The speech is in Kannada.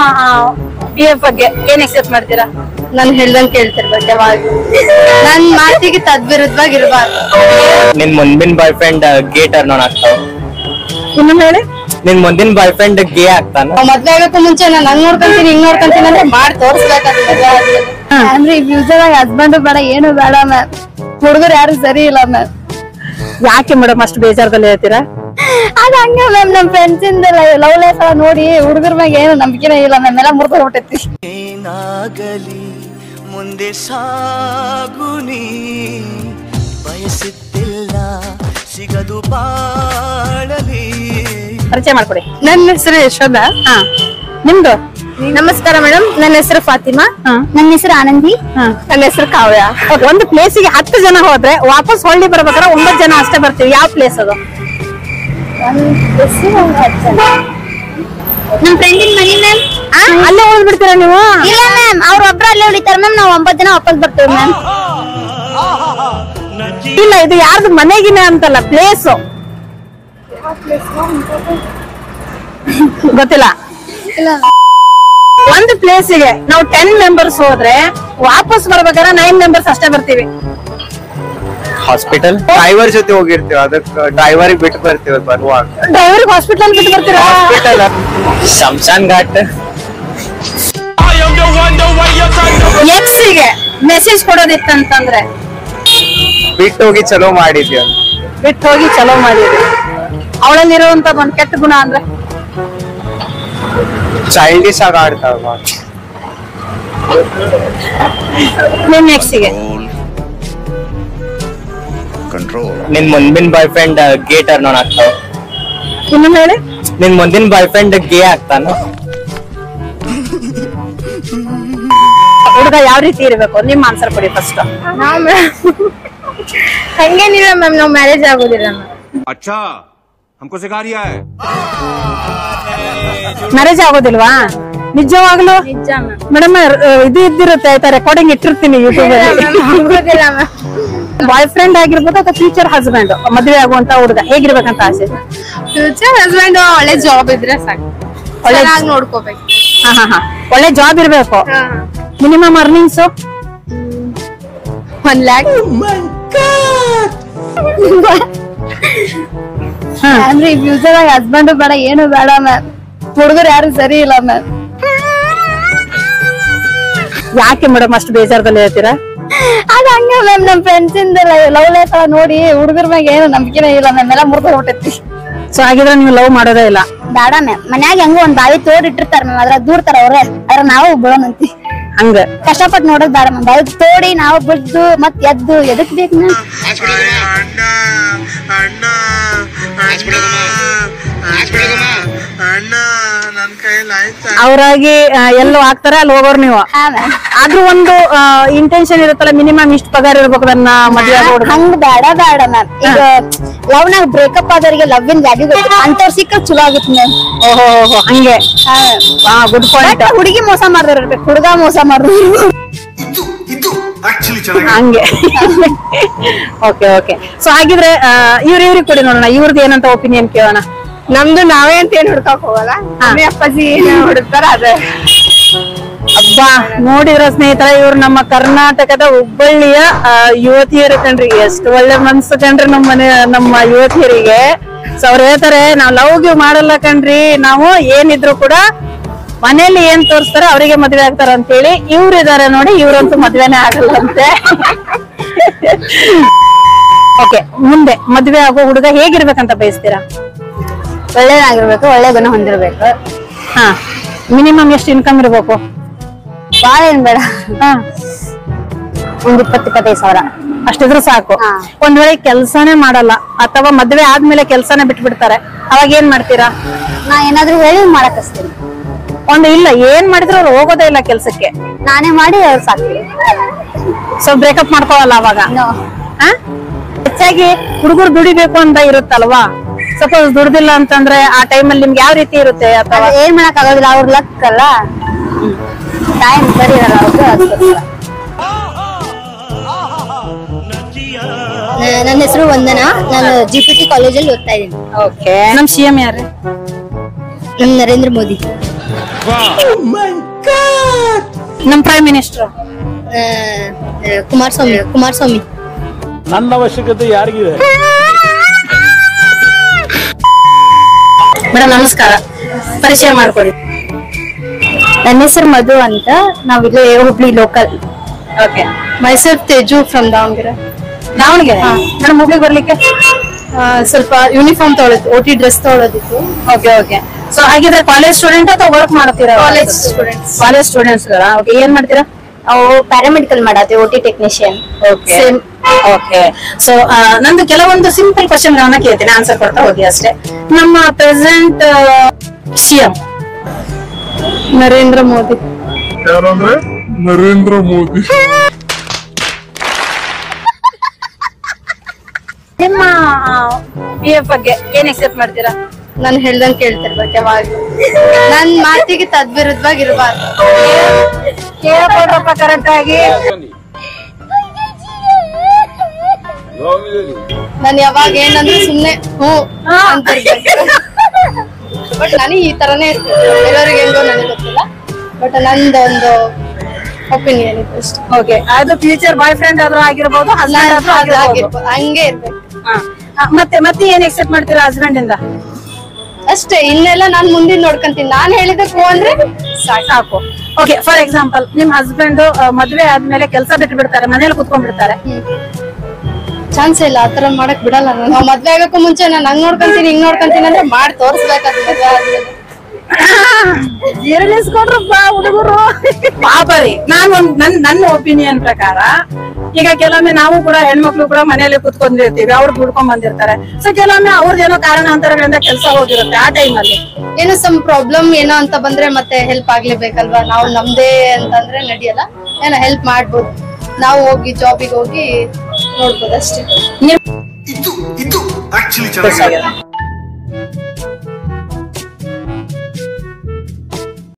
ಬಿ ಎಫ್ ಬಗ್ಗೆ ಏನ್ ಎಕ್ಸೆಪ್ಟ್ ಮಾಡ್ತೀರಾ ನಾನು ಹೇಳ್ದಂಗ್ ಕೇಳ್ತಿರ್ಬೇಕು ಯಾವಾಗ ನನ್ ಮಾತಿಗೆ ತದ್ವಿರುದ್ಧವಾಗಿ ಇರಬಾರ್ದು ನಿನ್ ಮುಂದಿನ ಬಾಯ್ ಫ್ರೆಂಡ್ ಗೇ ಟರ್ನ್ ಆನ್ ಆಗ್ತಾವ ಇನ್ನೊಮ್ಮೆ ಹೇಳಿ ನಿನ್ ಮುಂದಿನ ಬಾಯ್ ಫ್ರೆಂಡ್ ಗೇ ಆಗ್ತಾನ ನಾವ್ ಮದ್ವೆ ಆಗಕ್ಕೂ ಮುಂಚೆ ನಾನು ಹಂಗ್ ನೋಡ್ಕೊಂತೀನಿ ಹಿಂಗ್ ನೋಡ್ಕೊಂತೀನಿ ಅಂದ್ರೆ ಮಾಡಿ ತೋರ್ಸ್ಬೇಕಾಗ್ತದೆ ಅಂದ್ರೆ ಈ ಫ್ಯೂಚರ್ ಆಗಿ ಹಸ್ಬೆಂಡ್ ಬೇಡ ಏನು ಬೇಡ ಮ್ಯಾಮ್ ಹುಡುಗರು ಯಾರು ಸರಿ ಇಲ್ಲ ಮ್ಯಾಮ್ ಯಾಕೆ ಮೇಡಮ್ ಅಷ್ಟು ಬೇಜಾರದಲ್ಲಿ ಹೇಳ್ತೀರಾ ಅದ್ ಹಂಗ ಮ್ಯಾಮ್ ನಮ್ ಫ್ರೆಂಡ್ಸ್ ಇಂದ ಲವ್ ಲೈಫ್ ಎಲ್ಲ ನೋಡಿ ಹುಡುಗರ ಮ್ಯಾಗ ಏನು ನಂಬಿಕೆನೇ ಇಲ್ಲ ಮ್ಯಾಮ್ ಎಲ್ಲ ಮುರ್ದು ಹೊಟ್ಟೈತಿ ಏನಾಗಲಿ ಮುಂದೆ ಸಾಗುನಿ ಬಯಸುತ್ತಿಲ್ಲ ಸಿಗದು ಬಾಳಲಿ ಪರಿಚಯ ಮಾಡ್ಕೊಡಿ ನನ್ನ ಹೆಸರು ಯಶೋಧ ಹಾ ನಿಮ್ದು ನಮಸ್ಕಾರ ಮೇಡಮ್ ನನ್ನ ಹೆಸರು ಫಾತಿಮಾ ಹಾ. ನನ್ನ ಹೆಸರು ಆನಂದಿ ಹಾ. ನನ್ನ ಹೆಸರು ಕಾವ್ಯ Okay, ಒಂದು ಪ್ಲೇಸಿಗೆ ಹತ್ತು ಜನ ಹೋದ್ರೆ ವಾಪಸ್ ಹೊಳ್ಳಿ ಬರ್ಬೇಕಾದ್ರೆ ಒಂಬತ್ತು ಜನ ಅಷ್ಟೇ ಬರ್ತೀವಿ ಯಾವ ಪ್ಲೇಸ್ ಅದು ನಮ್ ಫ್ರೆಂಡಿನ ಮನಿ ಮ್ಯಾಮ್ ಅಲ್ಲೇ ಹೋದ್ ಬಿಡ್ತೀರಾ ನೀವು ಇಲ್ಲ ಮ್ಯಾಮ್ ಅವ್ರ ಒಬ್ರು ಅಲ್ಲೇ ಉಳಿತಾರ ಮ್ಯಾಮ್ ನಾವ್ ಒಂಬತ್ತು ಜನ ವಾಪಸ್ ಬರ್ತೇವೆ ಮ್ಯಾಮ್ ಇಲ್ಲ ಇದು ಯಾರ್ದು ಮನೆಗಿನ ಅಂತಲ್ಲ ಪ್ಲೇಸ್ ಗೊತ್ತಿಲ್ಲ ಒಂದು ಪ್ಲೇಸಿಗೆ ನಾವು ಟೆನ್ ಮೆಂಬರ್ಸ್ ಹೋದ್ರೆ ವಾಪಸ್ ಬರ್ಬೇಕಾದ್ರೆ ನೈನ್ ಮೆಂಬರ್ಸ್ ಅಷ್ಟೇ ಬರ್ತೀವಿ ಹಾಸ್ಪಿಟಲ್ ಡ್ರೈವರ್ ಜೊತೆ ಹೋಗಿರ್ತೀವಿ ಅದಕ್ಕೆ ಡ್ರೈವರ್ ಬಿಟ್ಟು ಬರ್ತೀವಿ ಬರುವಾಗ ಡ್ರೈವರ್ಗೆ ಹಾಸ್ಪಿಟಲ್ ಬಿಟ್ಟು ಬರ್ತೀರಾ ಹಾಸ್ಪಿಟಲ್ ಶಂಶಾನ್ ಘಾಟ್ ಎಕ್ಸಿಗೆ ಮೆಸೇಜ್ ಕೊಡೋದಿತ್ತಂತಂದ್ರೆ ಬಿಟ್ಟು ಹೋಗಿ ಚಲೋ ಮಾಡಿದ್ವಿ ಅಂತ. ಬಿಟ್ಟು ಹೋಗಿ ಚಲೋ ಮಾಡಿದ್ರಿ ಅವಳಲ್ಲಿರುವಂತ ಒಂದ್ ಕೆಟ್ಟ ಗುಣ ಅಂದ್ರೆ ಚೈಲ್ಡಿಶ್ ಆಗಿ ಆಡ್ತಾವ ನಿಮ್ ಎಕ್ಸಿಗೆ ನಿನ್ ಮುಂದಿನ ಬಾಯ್ ಫ್ರೆಂಡ್ ಗೇ ಟರ್ನ್ ಆನ್ ಆಗ್ತಾವ ಇನ್ನೊಮ್ಮೆ ಹೇಳಿ ನಿನ್ ಮುಂದಿನ ಬಾಯ್ ಫ್ರೆಂಡ್ ಗೇ ಆಗ್ತಾನ ಹುಡುಗ ಯಾವ ರೀತಿ ಇರ್ಬೇಕು ನಿಮ್ ಆನ್ಸರ್ ಕೊಡಿ ಫಸ್ಟ್ ಹಂಗೇನಿಲ್ಲ ಮ್ಯಾಮ್ ನಾವ್ ಮ್ಯಾರೇಜ್ ಆಗೋದಿಲ್ಲ ಮ್ಯಾಮ್ अच्छा हमको सिखा रिया है ಮ್ಯಾರೇಜ್ ಆಗೋದಿಲ್ವಾ ನಿಜವಾಗ್ಲು ನಿಜ ಮ್ಯಾಮ್ ಮೇಡಮ್ ಇದು ಇದ್ದಿರುತ್ತೆ ಆಯ್ತಾ ರೆಕಾರ್ಡಿಂಗ್ ಇಟ್ಟಿರ್ತೀನಿ ಯೂಟ್ಯೂಬ್ ಅಲ್ಲಿ ಆಗೋದಿಲ್ಲ ಮ್ಯಾಮ್ ಬಾಯ್ ಫ್ರೆಂಡ್ ಆಗಿರ್ಬೋದು ಅಥವಾ ಫ್ಯೂಚರ್ ಹಸ್ಬೆಂಡ್ ಮದುವೆ ಆಗುವಂತ ಹುಡುಗ ಹೇಗಿರ್ಬೇಕಂತ ಆಸೆ ಫ್ಯೂಚರ್ ಹಸ್ಬೆಂಡ್ ಒಳ್ಳೆ ಜಾಬ್ ಇದ್ರೆ ಸಾಕು ಒಳ್ಳೆ ಚೆನ್ನಾಗಿ ನೋಡ್ಕೋಬೇಕು ಹಾ ಹಾ ಹಾ ಒಳ್ಳೆ ಜಾಬ್ ಇರ್ಬೇಕು ಮಿನಿಮಮ್ ಅರ್ನಿಂಗ್ಸ್ ಒನ್ ಲ್ಯಾಕ್ ಅಂದ್ರೆ ಈ ಫ್ಯೂಚರ್ ಆಗಿ ಹಸ್ಬೆಂಡ್ ಬೇಡ ಏನು ಬೇಡ ಮ್ಯಾಮ್ ಹುಡುಗರು ಯಾರು ಸರಿ ಇಲ್ಲ ಮ್ಯಾಮ್ ಯಾಕೆ ಮೇಡಮ್ ಅಷ್ಟು ಬೇಜಾರದಲ್ಲಿ ಹೇಳ್ತೀರಾ ಅದ್ ಹಂಗ ಮ್ಯಾಮ್ ನಮ್ ಫ್ರೆಂಡ್ಸ್ ಇಂದ ಲವ್ ಲೈಫ್ ಎಲ್ಲ ನೋಡಿ ಹುಡುಗರ ಮ್ಯಾಗ ಏನು ನಂಬಿಕೆನೇ ಇಲ್ಲ ಮ್ಯಾಮ್ ಎಲ್ಲ ಮುರ್ದು ಹೊಟ್ಟೈತಿ ಸೊ ಹಾಗಿದ್ರೆ ನೀವು ಲವ್ ಮಾಡೋದೇ ಇಲ್ಲ ಬೇಡ ಮ್ಯಾಮ್ ಮನ್ಯಾಗ ಹೆಂಗೋ ಒಂದ್ ಬಾವಿ ತೋಡ್ ಇಟ್ಟಿರ್ತಾರ ಮ್ಯಾಮ್ ಅದ್ರಾಗ ದೂರ್ತಾರ ಅವ್ರ ಅದ್ರ ನಾವು ಬೀಳೋಣಂತಿ ಹಂಗ ಕಷ್ಟಪಟ್ಟು ನೋಡೋದ್ ಬೇಡ ಮ್ಯಾಮ್ ಬಾವಿ ತೋಡಿ ನಾವು ಬಿದ್ದು ಮತ್ ಎದ್ದು ಎದಕ್ ಬೇಕು ಮ್ಯಾಮ್ ಅಣ್ಣ ಅಣ್ಣ ಅಣ್ಣ ಅಣ್ಣ ನನ್ ಕೈಯಲ್ಲಿ ಆಯ್ತಾ ಅವರಾಗಿ ಎಲ್ಲೋ ಆಗ್ತಾರೆ ಅಲ್ಲಿ ಹೋಗೋರು ನೀವು ಹಾ ಮ್ಯಾಮ್ ಆದ್ರೂ ಒಂದು ಇಂಟೆನ್ಷನ್ ಇರುತ್ತಲ್ಲ ಮಿನಿಮಮ್ ಇಷ್ಟು ಪಗಾರ ಇರ್ಬೇಕು ನನ್ನ ಮದುವೆ ಆಗೋ ಹುಡುಗ ಹಂಗ್ ಬೇಡ ಬೇಡ ಮ್ಯಾಮ್ ಈಗ ಲವ್ ನಾಗ ಬ್ರೇಕಪ್ ಆದವರಿಗೆ ಲವ್ ಇನ್ ವ್ಯಾಲ್ಯೂ ಗೊತ್ತಿಲ್ಲ ಅಂತವ್ರ ಸಿಕ್ಕ ಚಲೋ ಆಗುತ್ತೆ ಮ್ಯಾಮ್ ಓಹೋ ಓಹೋ ಹಂಗೆ ಹಾ ಗುಡ್ ಪಾಯಿಂಟ್ ಹುಡುಗಿ ಮೋಸ ಮಾಡ್ದಾರ ಇರ್ಬೇಕು ಹುಡುಗ ಮೋಸ ಮಾಡಿದ್ರು ಇದು ಇದು ಆಕ್ಚುಲಿ ಚೆನ್ನಾಗಿ ಹಂಗೆ ಓಕೆ ಓಕೆ ಸೊ ಹಾಗಿದ್ರೆ ಇವ್ರ ಇವ್ರಿಗೆ ಕೊಡಿ ನೋಡೋಣ ಇವ್ರದ್ದು ಏನಂತ ಒಪಿನಿಯನ್ ಕೇಳೋಣ ನಮ್ದು ನಾವೇ ಅಂತ ಏನ್ ಹುಡ್ಕಕ್ ಹೋಗಲ್ಲ ಮಮ್ಮಿ ಅಪ್ಪಾಜಿ ಏನ್ ಹುಡುಕ್ತಾರ ಅದೇ ಅಬ್ಬಾ ನೋಡಿದ್ರ ಸ್ನೇಹಿತರ ಇವ್ರು ನಮ್ಮ ಕರ್ನಾಟಕದ ಹುಬ್ಬಳ್ಳಿಯ ಆ, ಯುವತಿಯರು ಕಣ್ರಿ ಎಷ್ಟು ಒಳ್ಳೆ ಮನ್ಸು ಕಣ್ರಿ ನಮ್ಮ ಮನೆ ನಮ್ಮ ಯುವತಿಯರಿಗೆ ಸೊ ಅವ್ರು ಹೇಳ್ತಾರೆ ನಾವ್ ಲವ್ ಗಿವ್ ಮಾಡಲ್ಲ ಕಣ್ರಿ ನಾವು ಏನಿದ್ರು ಕೂಡ ಮನೇಲಿ ಏನ್ ತೋರಿಸ್ತಾರೆ ಅವರಿಗೆ ಮದ್ವೆ ಆಗ್ತಾರ ಅಂತೇಳಿ ಇವ್ರು ಇದಾರೆ ನೋಡಿ ಇವ್ರಂತೂ ಮದ್ವೆನೇ ಆಗಲ್ಲಂತೆ ಓಕೆ ಮುಂದೆ ಮದ್ವೆ ಆಗೋ ಹುಡುಗ ಹೇಗಿರ್ಬೇಕಂತ ಬಯಸ್ತೀರಾ ಒಳ್ಳೇದಾಗಿರ್ಬೇಕು ಒಳ್ಳೆ ಗುಣ ಹೊಂದಿರ್ಬೇಕು ಹಾ ಮಿನಿಮಮ್ ಎಷ್ಟು ಇನ್ಕಮ್ ಇರ್ಬೇಕು ಬಾಳ ಏನ್ ಬೇಡ ಹಾ ಒಂದ್ ಇಪ್ಪತ್ ಇಪ್ಪತ್ತೈದು ಸಾವಿರ ಅಷ್ಟಿದ್ರು ಸಾಕು ಹಾ. ಒಂದ್ ವೇಳೆ ಕೆಲ್ಸಾನೇ ಮಾಡಲ್ಲ ಅಥವಾ ಮದ್ವೆ ಆದ್ಮೇಲೆ ಕೆಲ್ಸಾನೇ ಬಿಟ್ಬಿಡ್ತಾರೆ ಅವಾಗ ಏನ್ ಮಾಡ್ತೀರಾ ನಾ ಏನಾದ್ರೂ ಹೇಳಿ ಮಾಡಕ್ ಹಚ್ತೀನಿ ಒಂದು ಇಲ್ಲ ಏನ್ ಮಾಡಿದ್ರು ಅವ್ರು ಹೋಗೋದೇ ಇಲ್ಲ ಕೆಲ್ಸಕ್ಕೆ ನಾನೇ ಮಾಡಿ ಅವ್ರು ಸಾಕ್ತೀನಿ ಸೊ ಬ್ರೇಕಪ್ ಮಾಡ್ಕೋವಲ್ಲ ಅವಾಗ No. ಆ? ಹೆಚ್ಚಾಗಿ ಹುಡುಗರು ದುಡಿಬೇಕು ಅಂತ ಇರುತ್ತಲ್ವಾ ಸಪೋಸ್ ದುಡ್ದಿಲ್ಲ ಅಂತಂದ್ರೆ ಆ ಟೈಮಲ್ಲಿ ನಿಮ್ಗೆ ಯಾವ ರೀತಿ ಇರುತ್ತೆ ಅಥವಾ ಅದು ಏನ್ ಮಾಡಕ್ ಆಗೋದಿಲ್ಲ ಅವ್ರ ಲಕ್ ಅಲ್ಲ ಟೈಮ್ ಸರಿ ಇರಲ್ಲ ಅವ್ರ್ದು, ಅದಕ್ಕೋಸ್ಕರ. ನ- ನನ್ನ ಹೆಸರು ವಂದನಾ ನಾನು ಜಿ ಪಿ ಟಿ ಕಾಲೇಜಲ್ಲಿ ಓದ್ತಾ ಇದ್ದೀನಿ ಓಕೆ ನಮ್ ಸಿ ಎಂ ಯಾರು ನಮ್ ನರೇಂದ್ರ ಮೋದಿ ನಮ್ ಪ್ರೈಮ್ ಮಿನಿಸ್ಟರ್ ಕುಮಾರಸ್ವಾಮಿ ಕುಮಾರಸ್ವಾಮಿ ನನ್ನ ಅವಶ್ಯಕತೆ ಯಾರಿಗಿದೆ ಮೇಡಮ್ ನಮಸ್ಕಾರ ಪರಿಚಯ ಮಾಡ್ಕೊಡಿ ನನ್ನ ಹೆಸರು ಮಧು ಅಂತ ನಾವಿಲ್ಲೇ Hubli local okay Mysuru Teju from Davanagere Davanagere madam ಹುಬ್ಳಿಗೆ ಬರ್ಲಿಕ್ಕೆ ಆ, ಸ್ವಲ್ಪ ಯೂನಿಫಾರ್ಮ್ ತೊಗೊಳೋದು ಓಟಿ ಡ್ರೆಸ್ ತೊಗೊಳೋದಿತ್ತು ಓಕೆ ಓಕೆ ಸೊ ಹಾಗಿದ್ರೆ ಕಾಲೇಜ್ ಸ್ಟೂಡೆಂಟ್ ಅಥವಾ ವರ್ಕ್ ಮಾಡ್ತೀರಾ College students. College students okay ಏನ್ ಮಾಡ್ತೀರಾ ಅವು ಪ್ಯಾರಾಮೆಡಿಕಲ್ ಮಾಡತ್ತೆ OT technician okay okay so ನಂದು ಕೆಲವೊಂದು ಸಿಂಪಲ್ ಕ್ವಶನ್ ಗಳನ್ನ ಕೇಳ್ತೀನಿ ಆನ್ಸರ್ ಕೊಡ್ತಾ ಹೋಗಿ ಅಷ್ಟೇ ನಮ್ಮ ಪ್ರೆಸೆಂಟ್ ಸಿಎಂ ನರೇಂದ್ರ ಮೋದಿ ಯಾರಂದ್ರೆ ನರೇಂದ್ರ ಮೋದಿ ನಿಮ್ಮ ಬಿ ಎಫ್ ಬಗ್ಗೆ ಏನ್ ಎಕ್ಸೆಪ್ಟ್ ಮಾಡ್ತೀರಾ ನಾನು ಹೇಳ್ದಂಗ್ ಕೇಳ್ತಿರ್ಬೇಕು ಯಾವಾಗ ನನ್ ಮಾತಿಗೆ ತದ್ವಿರುದ್ಧವಾಗಿ ಇರಬಾರ್ದು ಕೇಳ್ಕೊಡ್ರಪ್ಪ ಕರೆಕ್ಟ್ ಆಗಿ ನಾನು ಯಾವಾಗ ಏನಂದ್ರೆ ಸುಮ್ನೆ ಹ್ಞೂ ಅಂತ ಬಟ್ ನನಗೆ ಈ ತರನೇ ಇರ್ತದೆ ಎಲ್ಲರಿಗೆ ಹೆಂಗೋ ನನಗೆ ಗೊತ್ತಿಲ್ಲ ಬಟ್ ನಂದು ಒಂದು ಒಪಿನಿಯನ್ ಇದೆ ಅಷ್ಟೇ ಓಕೆ ಅದು ಫ್ಯೂಚರ್ ಬಾಯ್ ಫ್ರೆಂಡ್ ಆದ್ರೂ ಆಗಿರ್ಬೋದು ಹಸ್ಬೆಂಡ್ ಆದ್ರೂ ಅದು ಆಗಿರ್ಬೋದು ಆಗಿರ್ಬೋದು. ಹಂಗೆ ಇರ್ಬೇಕು ಹಾ. ಆ, ಮತ್ತೆ ಮತ್ತೆ ಏನ್ ಎಕ್ಸೆಪ್ಟ್ ಮಾಡ್ತೀರಾ ಹಸ್ಬೆಂಡ್ ಇಂದ ಅಷ್ಟೇ ಇನ್ನೆಲ್ಲ ನಾನ್ ಮುಂದಿನ ನೋಡ್ಕೊಂತೀನಿ ನಾನ್ ಹೇಳಿದ ಹೂ ಅಂದ್ರೆ ಸಾಕು ಓಕೆ ಫಾರ್ ಎಕ್ಸಾಂಪಲ್ ನಿಮ್ ಹಸ್ಬೆಂಡ್ ಮದ್ವೆ ಆದ್ಮೇಲೆ ಕೆಲಸ ಬಿಟ್ಟು ಬಿಡ್ತಾರೆ ಮನೇಲಿ ಕುತ್ಕೊಂಡ್ ಬಿಡ್ತಾರೆ ಚಾನ್ಸ್ ಇಲ್ಲ ಆತರ ಮಾಡಕ್ ಬಿಡಲ್ಲ ನಾನು ನಾವ್ ಮದ್ವೆ ಆಗಕ್ಕೂ ಮುಂಚೆ ನಾನು ಹಂಗ್ ನೋಡ್ಕೊಂತೀನಿ ಹಿಂಗ್ ನೋಡ್ಕೊಂತೀನಿ ಅಂದ್ರೆ ಮಾಡಿ ತೋರ್ಸ್ಬೇಕಾದ್ ಮದ್ವೆ ಆದ್ಮೇಲೆ ಜೀರ್ಣಿಸ್ಕೊಂಡ್ರಪ್ಪ ಹುಡುಗರು ಪಾಪ ರೀ ನಾನ್ ಒಂದ್ ನನ್ ನನ್ನ ಒಪಿನಿಯನ್ ಪ್ರಕಾರ ಈಗ ಕೆಲವೊಮ್ಮೆ ನಾವು ಕೂಡ ಹೆಣ್ಮಕ್ಳು ಕೂಡ ಮನೆಯಲ್ಲಿ ಕುತ್ಕೊಂಡಿರ್ತೀವಿ ಅವ್ರು ದುಡ್ಕೊಂಡ್ ಬಂದಿರ್ತಾರೆ ಸೊ ಕೆಲವೊಮ್ಮೆ ಅವ್ರದ್ದೇನೋ ಕಾರಣಾಂತರಗಳಿಂದ ಕೆಲಸ ಹೋಗಿರುತ್ತೆ ಆ ಟೈಮ್ ಅಲ್ಲಿ ಏನೋ ಸಮ್ ಪ್ರಾಬ್ಲಮ್ ಏನೋ ಅಂತ ಬಂದ್ರೆ ಮತ್ತೆ ಹೆಲ್ಪ್ ಆಗ್ಲೇಬೇಕಲ್ವಾ ನಾವು ನಮ್ದೇ ಅಂತಂದ್ರೆ ನಡೆಯಲ್ಲ ಏನೋ ಹೆಲ್ಪ್ ಮಾಡ್ಬೋದು ನಾವು ಹೋಗಿ ಜಾಬಿಗೆ ಹೋಗಿ ನೋಡ್ಬೋದು ಅಷ್ಟೇ ಇದು ಇದು ಆಕ್ಚುಲಿ ಚೆನ್ನಾಗಿದೆ